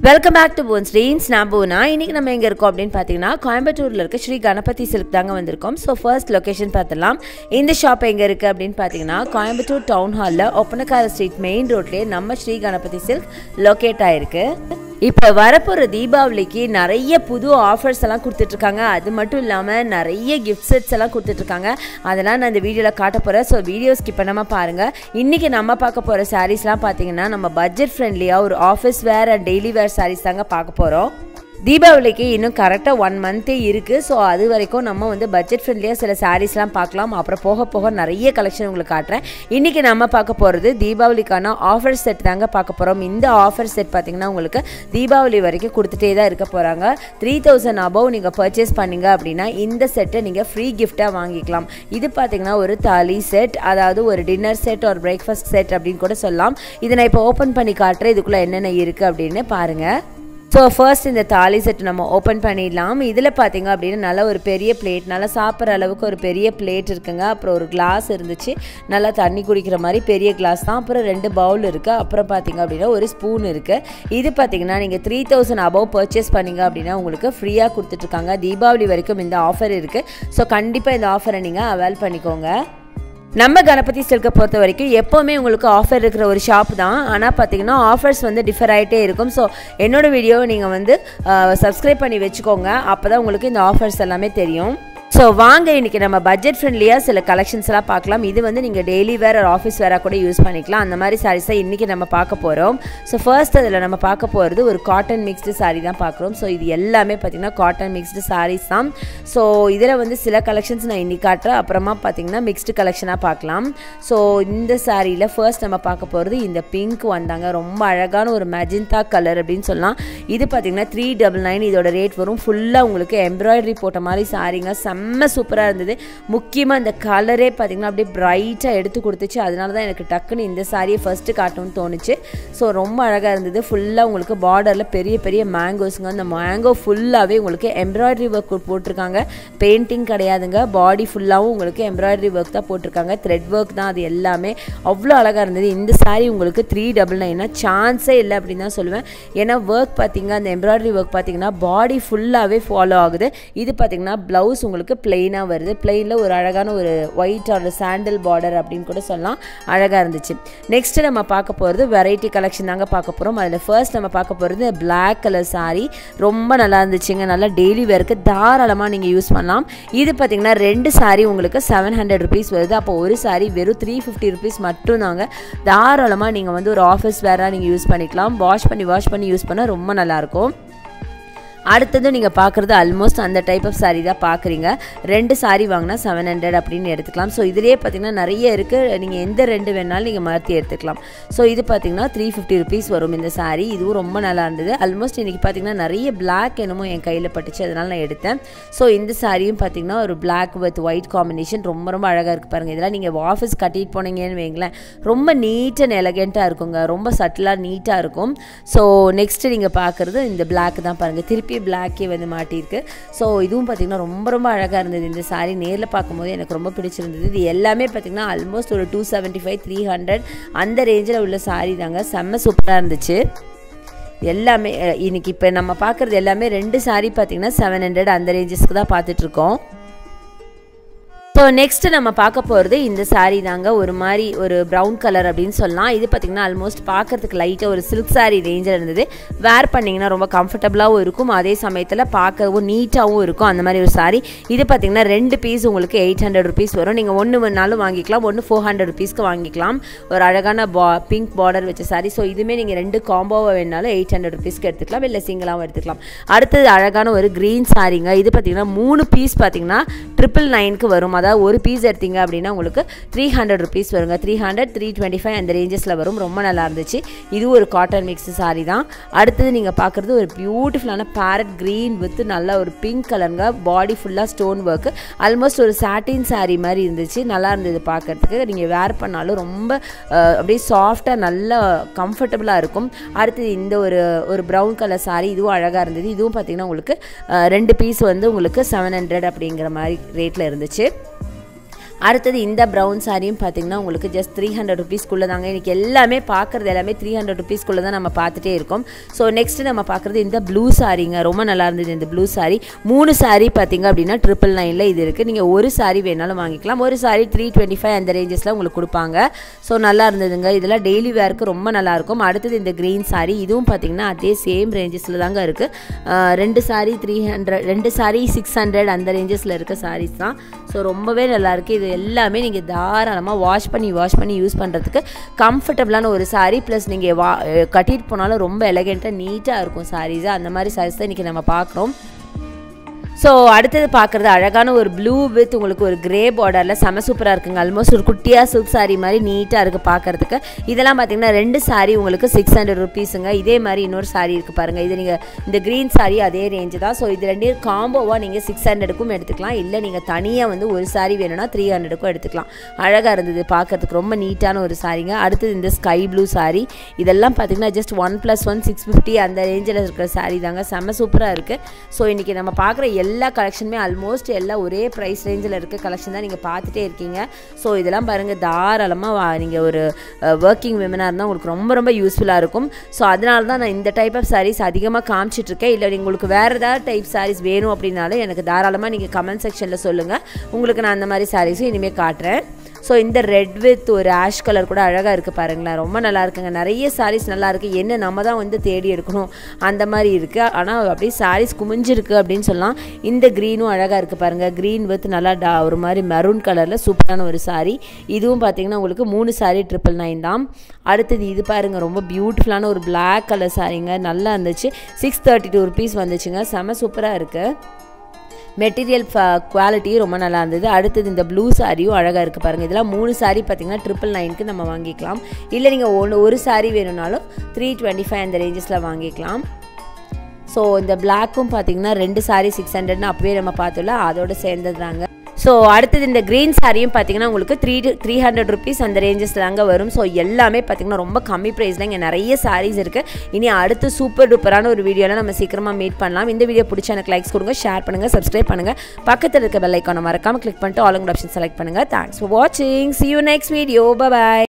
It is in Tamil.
welcome back to phone screens நான் பூனா இன்றைக்கி நம்ம எங்கே இருக்கோம் அப்படின்னு பார்த்தீங்கன்னா கோயம்புத்தூரில் இருக்க ஸ்ரீ கணபதி சில்க் தாங்க வந்திருக்கோம் ஸோ ஃபர்ஸ்ட் லொக்கேஷன் பார்த்துடலாம் இந்த ஷாப் எங்கே இருக்குது அப்படின்னு பார்த்தீங்கன்னா கோயம்புத்தூர் டவுன் ஹாலில் ஒப்பனக்கார ஸ்ட்ரீட் மெயின் ரோட்லேயே நம்ம ஸ்ரீ கணபதி சில்க் லொக்கேட் ஆயிருக்கு இப்போ வரப்போகிற தீபாவளிக்கு நிறைய புது ஆஃபர்ஸ் எல்லாம் கொடுத்துட்ருக்காங்க அது மட்டும் இல்லாமல் நிறைய கிஃப்ட் செட்ஸ் எல்லாம் கொடுத்துட்ருக்காங்க அதெல்லாம் நான் இந்த வீடியோவில் காட்ட போகிறேன் ஸோ வீடியோ ஸ்கிப் பண்ணாமல் பாருங்கள் இன்றைக்கி நம்ம பார்க்க போகிற சாரீஸ்லாம் பார்த்தீங்கன்னா நம்ம பட்ஜெட் ஃப்ரெண்ட்லியாக ஒரு office wear and daily wear sarees தாங்க பார்க்க போகிறோம் தீபாவளிக்கு இன்னும் கரெக்டாக ஒன் மந்த்தே இருக்குது ஸோ அது வரைக்கும் நம்ம வந்து பட்ஜெட் ஃப்ரெண்ட்லியாக சில சாரீஸ்லாம் பார்க்கலாம் அப்புறம் போக போக நிறைய கலெக்ஷன் உங்களுக்கு காட்டுறேன் இன்றைக்கி நம்ம பார்க்க போகிறது தீபாவளிக்கான ஆஃபர் செட் தாங்க பார்க்க போகிறோம் இந்த ஆஃபர் செட் பார்த்திங்கன்னா உங்களுக்கு தீபாவளி வரைக்கும் கொடுத்துட்டே தான் இருக்க போகிறாங்க த்ரீ தௌசண்ட் அபவ் நீங்கள் பர்ச்சேஸ் பண்ணீங்க அப்படின்னா இந்த செட்டை நீங்கள் ஃப்ரீ கிஃப்டாக வாங்கிக்கலாம் இது பார்த்திங்கன்னா ஒரு தாலி செட் அதாவது ஒரு டின்னர் செட் ஒரு பிரேக்ஃபாஸ்ட் செட் அப்படின்னு கூட சொல்லலாம் இதை நான் இப்போ ஓப்பன் பண்ணி காட்டுறேன் இதுக்குள்ளே என்னென்ன இருக்குது அப்படின்னு பாருங்கள் ஸோ ஃபர்ஸ்ட் இந்த தாலி செட் நம்ம ஓப்பன் பண்ணிடலாம் இதில் பார்த்தீங்க அப்படின்னா நல்ல ஒரு பெரிய பிளேட் நல்லா சாப்பிட்ற அளவுக்கு ஒரு பெரிய பிளேட் இருக்குங்க அப்புறம் ஒரு கிளாஸ் இருந்துச்சு நல்லா தண்ணி குடிக்கிற மாதிரி பெரிய கிளாஸ் தான் அப்புறம் ரெண்டு பவுல் இருக்குது அப்புறம் பார்த்தீங்க அப்படின்னா ஒரு ஸ்பூன் இருக்குது இது பார்த்தீங்கன்னா நீங்கள் த்ரீ தௌசண்ட் அபவ் பர்ச்சேஸ் பண்ணீங்க அப்படின்னா உங்களுக்கு ஃப்ரீயாக கொடுத்துட்ருக்காங்க தீபாவளி வரைக்கும் இந்த ஆஃபர் இருக்குது ஸோ கண்டிப்பாக இந்த ஆஃபரை நீங்கள் அவைல் பண்ணிக்கோங்க நம்ம கணபதி சில்கை பொறுத்த வரைக்கும் எப்போவுமே உங்களுக்கு ஆஃபர் இருக்கிற ஒரு ஷாப் தான் ஆனால் பார்த்தீங்கன்னா ஆஃபர்ஸ் வந்து டிஃபர் ஆகிட்டே இருக்கும் ஸோ என்னோடய வீடியோவை நீங்கள் வந்து சப்ஸ்கிரைப் பண்ணி வச்சுக்கோங்க அப்போ தான் உங்களுக்கு இந்த ஆஃபர்ஸ் எல்லாமே தெரியும் ஸோ வாங்க இன்றைக்கி நம்ம பட்ஜெட் ஃப்ரெண்ட்லியாக சில கலெக்ஷன்ஸ் எல்லாம் பார்க்கலாம் இது வந்து நீங்கள் டெய்லி வேர் ஒரு ஆஃபீஸ் வேராக கூட யூஸ் பண்ணிக்கலாம் அந்த மாதிரி சாரீஸ் தான் இன்றைக்கி நம்ம பார்க்க போகிறோம் ஸோ ஃபர்ஸ்ட் அதில் நம்ம பார்க்க போகிறது ஒரு காட்டன் மிக்ஸ்டு சாரீ தான் பார்க்குறோம் ஸோ இது எல்லாமே பார்த்திங்கன்னா காட்டன் மிக்ஸ்டு சாரீஸ் தான் ஸோ இதில் வந்து சில கலெக்ஷன்ஸ் நான் இன்னைக்கு காட்டுறேன் அப்புறமா பார்த்திங்கன்னா மிக்ஸ்டு கலெக்ஷனாக பார்க்கலாம் ஸோ இந்த சாரியில் ஃபர்ஸ்ட் நம்ம பார்க்க போகிறது இந்த பிங்க் வந்தாங்க ரொம்ப அழகான ஒரு மெஜந்தா கலர் அப்படின்னு சொல்லலாம் இது பார்த்திங்கன்னா த்ரீ டபுள் நைன் இதோட ரேட் வரும் ஃபுல்லாக உங்களுக்கு எம்ப்ராய்டரி போட்ட மாதிரி சாரீங்க செம்ம சூப்பராக இருந்தது முக்கியமாக இந்த கலரே பார்த்திங்கன்னா அப்படியே பிரைட்டாக எடுத்து கொடுத்துச்சு அதனால தான் எனக்கு டக்குன்னு இந்த சாரியை ஃபஸ்ட்டு காட்டணும்னு தோணுச்சு ஸோ ரொம்ப அழகாக இருந்தது ஃபுல்லாக உங்களுக்கு பார்டரில் பெரிய பெரிய மேங்கோஸுங்க அந்த மேங்கோ ஃபுல்லாகவே உங்களுக்கு எம்ப்ராய்டரி ஒர்க் போட்டிருக்காங்க பெயிண்டிங் கிடையாதுங்க பாடி ஃபுல்லாகவும் உங்களுக்கு எம்ப்ராய்டரி ஒர்க் தான் போட்டிருக்காங்க த்ரெட் ஒர்க் தான் அது எல்லாமே அவ்வளோ அழகாக இருந்தது இந்த சாரீ உங்களுக்கு த்ரீ டபுள் நைனா சான்ஸே இல்லை அப்படின்னு தான் சொல்லுவேன் ஏன்னா ஒர்க் பார்த்தீங்க அந்த எம்ப்ராய்டரி ஒர்க் பார்த்தீங்கன்னா பாடி ஃபுல்லாகவே ஃபாலோ ஆகுது இது பார்த்தீங்கன்னா ப்ளவுஸ் உங்களுக்கு பிளெயினாக வருது பிளெயினில் ஒரு அழகான ஒரு ஒயிட் ஒரு சாண்டில் பார்டர் அப்படின்னு கூட சொல்லலாம் அழகாக இருந்துச்சு நெக்ஸ்ட்டு நம்ம பார்க்க போகிறது வெரைட்டி கலெக்ஷன் தாங்க பார்க்க போகிறோம் அதில் ஃபர்ஸ்ட் நம்ம பார்க்க போகிறது பிளாக் கலர் சாரீ ரொம்ப நல்லா இருந்துச்சுங்க நல்லா டெய்லி வேருக்கு தாராளமாக நீங்கள் யூஸ் பண்ணலாம் இது பார்த்திங்கன்னா ரெண்டு சாரீ உங்களுக்கு செவன் ஹண்ட்ரட் ருபீஸ் வருது அப்போ ஒரு சாரீ வெறும் த்ரீ ஃபிஃப்டி ருபீஸ் மட்டும்தாங்க தாராளமாக நீங்கள் வந்து ஒரு ஆஃபீஸ் வேராக நீங்கள் யூஸ் பண்ணிக்கலாம் வாஷ் பண்ணி வாஷ் பண்ணி யூஸ் பண்ண ரொம்ப நல்லாயிருக்கும் அடுத்தது நீங்கள் பார்க்குறது ஆல்மோஸ்ட் அந்த டைப் ஆஃப் சாரீ தான் பார்க்குறீங்க ரெண்டு சாரீ வாங்கினா செவன் ஹண்ட்ரட் அப்படின்னு எடுத்துக்கலாம் ஸோ இதுலேயே பார்த்தீங்கன்னா நிறைய இருக்குது நீங்கள் எந்த ரெண்டு வேணாலும் நீங்கள் மாற்றி எடுத்துக்கலாம் ஸோ இது பார்த்தீங்கன்னா த்ரீ ஃபிஃப்டி ருபீஸ் வரும் இந்த சாரீ இதுவும் ரொம்ப நல்லா இருந்தது ஆல்மோஸ்ட் இன்றைக்கி பார்த்தீங்கன்னா நிறைய பிளாக் என்னமோ என் கையில் பட்டுச்சு அதனால் நான் எடுத்தேன் ஸோ இந்த சாரியும் பார்த்தீங்கன்னா ஒரு பிளாக் வித் ஒயிட் காம்பினேஷன் ரொம்ப ரொம்ப அழகாக இருக்குது பாருங்கள் இதெல்லாம் நீங்கள் ஆஃபீஸ் கட்டிட்டு போனீங்கன்னு வைங்களேன் ரொம்ப நீட் அண்ட் எலகெண்ட்டாக இருக்குங்க ரொம்ப சட்டிலாக நீட்டாக இருக்கும் ஸோ நெக்ஸ்ட்டு நீங்கள் பார்க்குறது இந்த பிளாக் தான் பாருங்கள் திருப்பி திருப்பி பிளாக்கே வந்து மாட்டியிருக்கு ஸோ இதுவும் பார்த்திங்கன்னா ரொம்ப ரொம்ப அழகாக இருந்தது இந்த சாரீ நேரில் பார்க்கும்போது எனக்கு ரொம்ப பிடிச்சிருந்தது இது எல்லாமே பார்த்திங்கன்னா ஆல்மோஸ்ட் ஒரு two seventy five three hundred அந்த ரேஞ்சில் உள்ள சாரீ தாங்க செம்ம சூப்பராக இருந்துச்சு எல்லாமே இன்றைக்கி இப்போ நம்ம பார்க்குறது எல்லாமே ரெண்டு சாரீ பார்த்திங்கன்னா செவன் ஹண்ட்ரட் அந்த ரேஞ்சஸ்க்கு தான் பார்த்துட்ருக்கோம் ஸோ நெக்ஸ்ட் நம்ம பார்க்க போகிறது இந்த சாரீ தாங்க ஒரு மாதிரி ஒரு ப்ரௌன் கலர் அப்படின்னு சொல்லலாம் இது பார்த்திங்கன்னா ஆல்மோஸ்ட் பார்க்குறதுக்கு லைட்டாக ஒரு சில்க் சாரீ ரேஞ்சில் இருந்தது வேர் பண்ணிங்கன்னா ரொம்ப கம்ஃபர்டபுளாகவும் இருக்கும் அதே சமயத்தில் பார்க்கவும் நீட்டாகவும் இருக்கும் அந்த மாதிரி ஒரு சாரீ இது பார்த்திங்கன்னா ரெண்டு பீஸ் உங்களுக்கு எயிட் ஹண்ட்ரட் ருபீஸ் வரும் நீங்கள் ஒன்று வேணாலும் வாங்கிக்கலாம் ஒன்று ஃபோர் ஹண்ட்ரட் ருபீஸ்க்கு வாங்கிக்கலாம் ஒரு அழகான பா பிங்க் பார்டர் வச்ச சாரீ ஸோ இதுவுமே நீங்கள் ரெண்டு காம்போவை வேணாலும் எயிட் ஹண்ட்ரட் ருபீஸ்க்கு எடுத்துக்கலாம் இல்லை சிங்கிளாகவும் எடுத்துக்கலாம் அடுத்தது அழகான ஒரு க்ரீன் சாரீங்க இது பார்த்திங்கன்னா மூணு பீஸ் பார்த்திங்கன்னா ட்ரிபிள் நைனுக்கு வரும் அதாவது ஒரு பீஸ் எடுத்தீங்க அப்படின்னா உங்களுக்கு த்ரீ ஹண்ட்ரட் ருபீஸ் வருங்க three hundred three twenty five அந்த ரேஞ்சஸில் வரும் ரொம்ப நல்லா இருந்துச்சு இது ஒரு காட்டன் மிக்ஸ் சாரீ தான் அடுத்தது நீங்கள் பார்க்குறது ஒரு பியூட்டிஃபுல்லான பேரட் க்ரீன் வித் நல்ல ஒரு பிங்க் கலருங்க பாடி ஃபுல்லாக ஸ்டோன் ஒர்க்கு ஆல்மோஸ்ட் ஒரு சாட்டின் சாரீ மாதிரி இருந்துச்சு நல்லா இருந்தது பார்க்குறதுக்கு நீங்கள் வேர் பண்ணாலும் ரொம்ப அப்படியே சாஃப்டாக நல்லா கம்ஃபர்டபுளாக இருக்கும் அடுத்தது இந்த ஒரு ஒரு ப்ரௌன் கலர் சாரீ இதுவும் அழகாக இருந்தது இதுவும் பார்த்திங்கன்னா உங்களுக்கு ரெண்டு பீஸ் வந்து உங்களுக்கு செவன் ஹண்ட்ரட் அப்படிங்கிற மாதிரி ரேட்டில் இருந்துச்சு அடுத்தது இந்த ப்ரௌன் சாரியும் பார்த்தீங்கன்னா உங்களுக்கு ஜஸ்ட் த்ரீ ஹண்ட்ரட் ருபீஸ்க்குள்ளே தாங்க இன்றைக்கி எல்லாமே பார்க்குறது எல்லாமே த்ரீ ஹண்ட்ரட் ருபீஸ்க்குள்ளே தான் நம்ம பார்த்துட்டே இருக்கோம் ஸோ நெக்ஸ்ட்டு நம்ம பார்க்குறது இந்த ப்ளூ சாரிங்க ரொம்ப நல்லா இருந்தது இந்த ப்ளூ சாரி மூணு சாரி பார்த்தீங்க அப்படின்னா ட்ரிபிள் நைனில் இது இருக்குது நீங்கள் ஒரு சாரி வேணாலும் வாங்கிக்கலாம் ஒரு சாரி த்ரீ டுவெண்ட்டி ஃபைவ் அந்த ரேஞ்சஸில் உங்களுக்கு கொடுப்பாங்க ஸோ நல்லா இருந்ததுங்க இதெல்லாம் டெய்லி வேருக்கு ரொம்ப நல்லாயிருக்கும் அடுத்தது இந்த க்ரீன் சாரி இதுவும் பார்த்தீங்கன்னா அதே சேம் ரேஞ்சஸில் தாங்க இருக்குது ரெண்டு சாரி த்ரீ ஹண்ட்ரட் ரெண்டு சாரி சிக்ஸ் ஹண்ட்ரட் அந்த ரேஞ்சஸில் இருக்க சாரீஸ் தான் ஸோ ரொம்பவே நல்லாயிருக்கு இது எல்லாமே நீங்கள் தாராளமாக வாஷ் பண்ணி வாஷ் பண்ணி யூஸ் பண்ணுறதுக்கு கம்ஃபர்டபுளான ஒரு சாரீ ப்ளஸ் நீங்கள் வா கட்டிட்டு போனாலும் ரொம்ப எலகெண்ட்டாக நீட்டாக இருக்கும் சாரீஸு அந்த மாதிரி சாரீஸ் தான் இன்றைக்கி நம்ம பார்க்குறோம் ஸோ அடுத்தது பார்க்குறது அழகான ஒரு ப்ளூ வித் உங்களுக்கு ஒரு கிரே பார்டரில் செம சூப்பராக இருக்குங்க ஆல்மோஸ்ட் ஒரு குட்டியாக சில்க் சாரீ மாதிரி நீட்டாக இருக்குது பார்க்குறதுக்கு இதெல்லாம் பார்த்தீங்கன்னா ரெண்டு சாரீ உங்களுக்கு சிக்ஸ் ஹண்ட்ரட் ருபீஸுங்க இதே மாதிரி இன்னொரு சாரீ இருக்குது பாருங்கள் இது நீங்கள் இந்த க்ரீன் சாரீ அதே ரேஞ்சு தான் ஸோ இது ரெண்டையும் காம்போவாக நீங்கள் சிக்ஸ் ஹண்ட்ரடுக்கும் எடுத்துக்கலாம் இல்லை நீங்கள் தனியாக வந்து ஒரு சாரீ வேணும்னா த்ரீ ஹண்ட்ரடுக்கும் எடுத்துக்கலாம் அழகாக இருந்தது பார்க்குறதுக்கு ரொம்ப நீட்டான ஒரு சாரீங்க அடுத்தது இந்த ஸ்கை ப்ளூ சாரீ இதெல்லாம் பார்த்தீங்கன்னா just one plus one six fifty அந்த ரேஞ்சில் இருக்கிற சாரீ தாங்க செம்ம சூப்பராக இருக்குது ஸோ இன்றைக்கி நம்ம பார்க்குற எல்லா கலெக்ஷனுமே ஆல்மோஸ்ட் எல்லாம் ஒரே ப்ரைஸ் ரேஞ்சில் இருக்க கலெக்ஷன் தான் நீங்கள் பார்த்துட்டே இருக்கீங்க ஸோ இதெல்லாம் பாருங்கள் தாராளமாக நீங்கள் ஒரு ஒர்க்கிங் விமனாக இருந்தால் உங்களுக்கு ரொம்ப ரொம்ப யூஸ்ஃபுல்லாக இருக்கும் ஸோ அதனால தான் நான் இந்த டைப் ஆஃப் சாரீஸ் அதிகமாக காமிச்சிட்ருக்கேன் இல்லை உங்களுக்கு வேறு ஏதாவது டைப் சாரீஸ் வேணும் அப்படின்னாலும் எனக்கு தாராளமாக நீங்கள் கமெண்ட் செக்ஷனில் சொல்லுங்கள் உங்களுக்கு நான் அந்த மாதிரி சாரீஸும் இனிமேல் காட்டுறேன் ஸோ இந்த ரெட் வித் ஒரு ஆஷ் கலர் கூட அழகாக இருக்குது பாருங்களேன் ரொம்ப நல்லா இருக்குங்க நிறைய சாரீஸ் நல்லா இருக்குது என்ன நம்ம தான் வந்து தேடி எடுக்கணும் அந்த மாதிரி இருக்குது ஆனால் அப்படியே சாரீஸ் குமிஞ்சிருக்கு அப்படின்னு சொல்லலாம் இந்த க்ரீனும் அழகாக இருக்குது பாருங்கள் க்ரீன் வித் நல்லா டா ஒரு மாதிரி மெரூன் கலரில் சூப்பரான ஒரு சாரீ இதுவும் பார்த்தீங்கன்னா உங்களுக்கு மூணு சாரீ ட்ரிபிள் நைன் தான் அடுத்தது இது பாருங்கள் ரொம்ப பியூட்டிஃபுல்லான ஒரு பிளாக் கலர் சாரீங்க நல்லா இருந்துச்சு சிக்ஸ் தேர்ட்டி டூ ருபீஸ் வந்துச்சுங்க செம சூப்பராக இருக்குது மெட்டீரியல் குவாலிட்டியும் ரொம்ப நல்லா இருந்தது அடுத்தது இந்த ப்ளூ சாரியும் அழகாக இருக்குது பாருங்கள் இதெல்லாம் மூணு சாரீ பார்த்திங்கன்னா ட்ரிபிள் நைனுக்கு நம்ம வாங்கிக்கலாம் இல்லை நீங்கள் ஒன்று ஒரு சாரீ வேணும்னாலும் த்ரீ டுவெண்ட்டி ஃபைவ் அந்த ரேஞ்சஸில் வாங்கிக்கலாம் ஸோ இந்த பிளாக்கும் பார்த்தீங்கன்னா ரெண்டு சாரீ சிக்ஸ் ஹண்ட்ரட்னு அப்பவே நம்ம பார்த்தோம்ல அதோட சேர்ந்தது தாங்க ஸோ அடுத்தது இந்த க்ரீன் சாரியும் பார்த்தீங்கன்னா உங்களுக்கு த்ரீ த்ரீ ஹண்ட்ரட் ருபீஸ் அந்த ரேஞ்சஸ் தாங்க வரும் ஸோ எல்லாமே பார்த்தீங்கன்னா ரொம்ப கம்மி ப்ரைஸில் இங்கே நிறைய சாரீஸ் இருக்குது இனி அடுத்து சூப்பர் டூப்பரான ஒரு வீடியோவில் நம்ம சீக்கிரமாக மீட் பண்ணலாம் இந்த வீடியோ பிடிச்ச எனக்கு லைக்ஸ் கொடுங்க ஷேர் பண்ணுங்கள் சப்ஸ்கிரைப் பண்ணுங்கள் பக்கத்தில் இருக்க பெல் ஐக்கானை மறக்காமல் கிளிக் பண்ணிட்டு ஆல் ஆப்ஷன் செலக்ட் பண்ணுங்கள் தேங்க்ஸ் ஃபார் வாட்சிங் see you next video bye